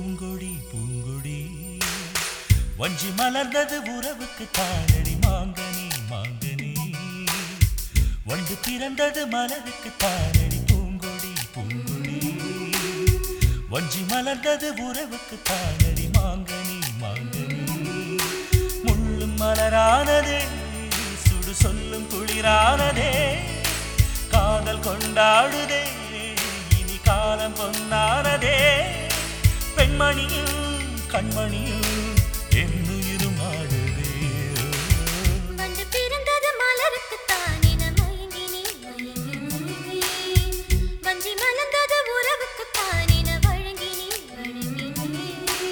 பூங்கொடி பூங்கொடி வஞ்சி மலர்ந்தது உறவுக்கு தானடி மாங்கனி மாங்கனி வண்டு பிறந்தது மலருக்கு தானடி பூங்கொடி பூங்கொடி வஞ்சி மலர்ந்தது உறவுக்கு தானடி மாங்கனி மாங்கனி முள்ளும் மலரானதே சுடு சொல்லும் குளிரானதே காதல் கொண்டாடுதே இனி காலம் பொன்னானதே பெண்மணியும் கண்மணியும் என்னுயிரும் ஆடுதே வந்து பிறந்தது மலருக்குத்தான் என மயங்கினே மயங்கினே வஞ்சி மலர்ந்தது உறவுக்குத்தான் என வழங்கினே வழங்கினே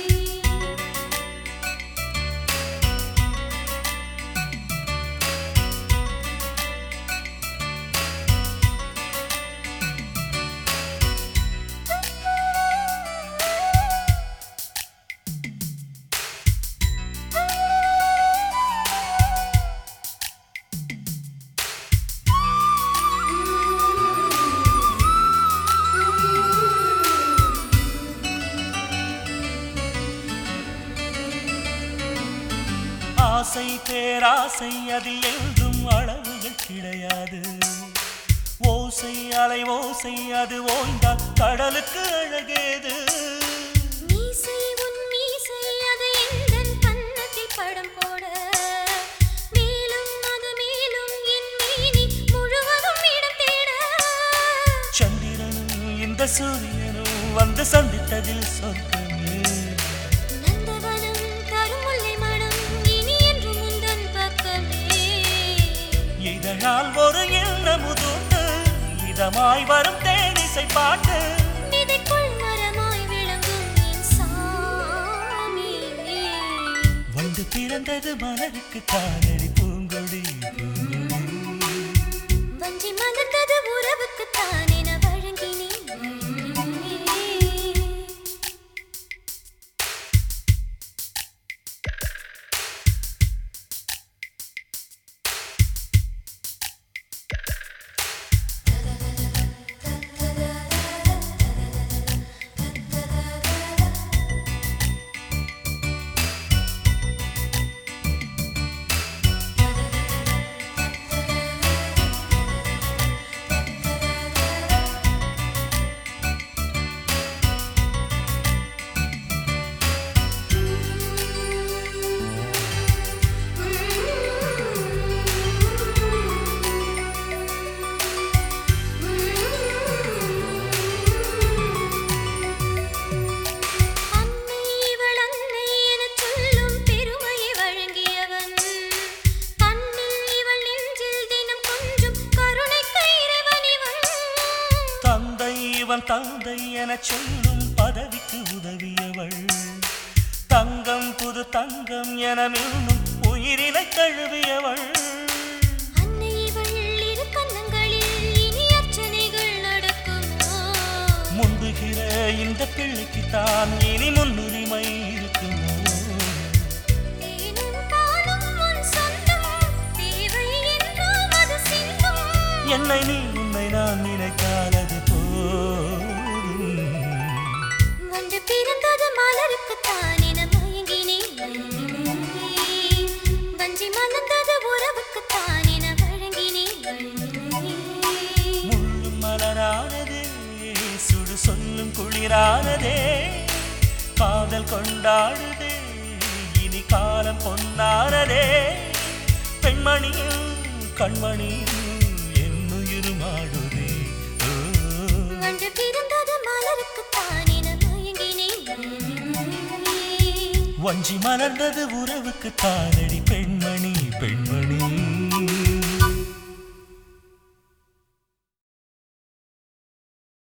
ஆசை பேராசை அதில் என்றும் அளவுகள் கிடையாது ஓசை அலை ஓசை அது ஓய்ந்தால் கடலுக்கு அழகேது மீசை உன் மீசை அது எந்தன் கன்னத்தில் படம் போட மேலும் அது மேலும் என் மேனி முழுவதும் இடம் தேட சந்திரனும் இந்த சூரியனும் வந்து சந்தித்ததில் சொர்க்கமே நந்தவனம் தரும் முல்லை மனம் இனி என்று முந்தன் பக்கமே இதழால் ஒரு எண்ணமுதுண்டு இதமாய் வரும் தேனிசை பாட்டு விதைக்குள் மரமாய் விளங்கும் என் சாமி வந்து பிறந்தது மலருக்கு தானடி பூங்கொடி பூங்கொடி வஞ்சி மலர்ந்தது உறவுக்குத்தான் என வழங்கினேன் வழங்கினேன். அன்னை இவள் அன்னை எனச் சொல்லும் பெருமையை வழங்கியவன் கண்ணில் இவள் நெஞ்சில் தினம் கொஞ்சம் கருணைக்கு இறைவன் இவன் தந்தை இவன் தந்தை எனச் சொல்லும் பதவிக்கு உதவியவள் தங்கம் புது தங்கம் என மின்னும் உயிரினை தழுவியவள் அன்னை இவள் இரு கன்னங்களில் இனி அர்ச்சனைகள் நடக்குமோ முந்துகிற இந்த பிள்ளைக்கு தான் இனி முன்னுரிமை இருக்குமோ தேனும் பாலும் உன் சொந்தம் தேவை என்றால் அது சிந்தும் என்னை நீ உன்னை நான் நினைத்தால் அது போதும் வந்து பிறந்தது மலருக்குத்தான் என மயங்கினேன் மயங்கினேன். வஞ்சி மலர்ந்தது உறவுக்குத்தான் என வழங்கினேன் வழங்கினேன். முள்ளும் மலரானதே சுடு சொல்லும் குளிரானதே காதல் கொண்டாடுதே இனி காலம் பொன்னானதே பெண்மணியும் கண்மணியும் என்னுயிரும் ஆடுதே ஓ. வந்து பிறந்தது மலருக்குத்தான் என மயங்கினேன் மயங்கினேன். வஞ்சி மலர்ந்தது உறவுக்கு தானடி பெண்மணி பெண்மணி